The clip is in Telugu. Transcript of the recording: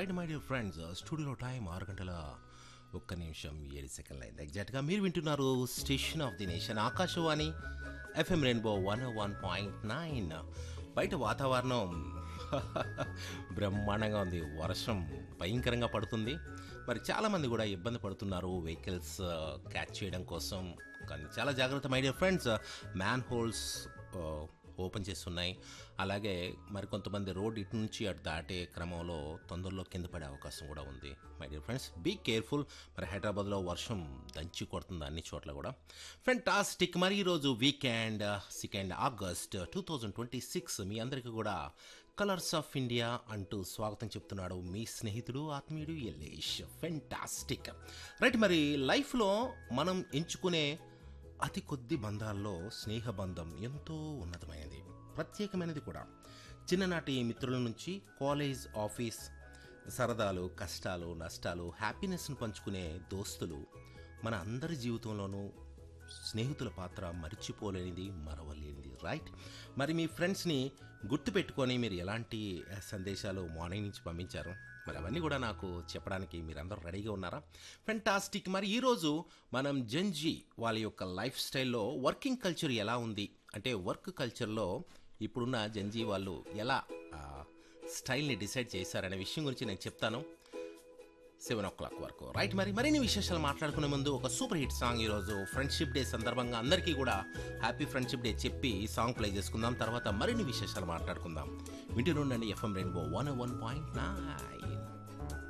రైట్ మై డియర్ ఫ్రెండ్స్ స్టూడియోలో టైం ఆరు గంటల ఒక్క నిమిషం ఏడు సెకండ్లు అయింది ఎగ్జాక్ట్గా మీరు వింటున్నారు station of the nation Akashvani FM Rainbow one one point nine బయట వాతావరణం బ్రహ్మాండంగా ఉంది వర్షం భయంకరంగా పడుతుంది మరి చాలామంది కూడా ఇబ్బంది పడుతున్నారు వెహికల్స్ క్యాచ్ చేయడం కోసం కానీ చాలా జాగ్రత్త my dear friends manholes open చేస్తున్నాయి అలాగే మరి కొంతమంది రోడ్ ఇటు నుంచి అటు దాటే క్రమంలో తొందరలో కింద పడే అవకాశం కూడా ఉంది my dear friends be careful మరి హైదరాబాద్లో వర్షం దంచి కొడుతుంది అన్ని చోట్ల కూడా ఫెంటాస్టిక్ మరి ఈరోజు weekend second August two thousand twenty six మీ అందరికీ కూడా కలర్స్ ఆఫ్ ఇండియా అంటూ స్వాగతం చెప్తున్నాడు మీ స్నేహితుడు ఆత్మీయుడు యలేష్ ఫెంటాస్టిక్ రైట్ మరి లైఫ్లో మనం ఎంచుకునే అతి కొద్ది బంధాల్లో స్నేహబంధం ఎంతో ఉన్నతమైనది ప్రత్యేకమైనది కూడా చిన్ననాటి మిత్రుల నుంచి కాలేజ్ ఆఫీస్ సరదాలు కష్టాలు నష్టాలు హ్యాపీనెస్ను పంచుకునే దోస్తులు మన అందరి జీవితంలోనూ స్నేహితుల పాత్ర మర్చిపోలేనిది మరవలేనిది రైట్ మరి మీ ఫ్రెండ్స్ని గుర్తుపెట్టుకొని మీరు ఎలాంటి సందేశాలు మార్నింగ్ నుంచి పంపించారు మరి అవన్నీ కూడా నాకు చెప్పడానికి మీరందరూ రెడీగా ఉన్నారా ఫెంటాస్టిక్ మరి ఈరోజు మనం జంజీ వాళ్ళ యొక్క లైఫ్ స్టైల్లో వర్కింగ్ కల్చర్ ఎలా ఉంది అంటే వర్క్ కల్చర్లో ఇప్పుడున్న జంజీ వాళ్ళు ఎలా ఆ, స్టైల్ని డిసైడ్ చేశారనే విషయం గురించి నేను చెప్తాను సెవెన్ ఓ క్లాక్ వరకు రైట్ మరి మరిన్ని విశేషాలు మాట్లాడుకునే ముందు ఒక సూపర్ హిట్ సాంగ్ ఈరోజు ఫ్రెండ్షిప్ డే సందర్భంగా అందరికీ కూడా హ్యాపీ ఫ్రెండ్షిప్ డే చెప్పి ఈ సాంగ్ ప్లే చేసుకుందాం తర్వాత మరిన్ని విశేషాలు మాట్లాడుకుందాం వింటూ నుండండి FM Rainbow one one point nine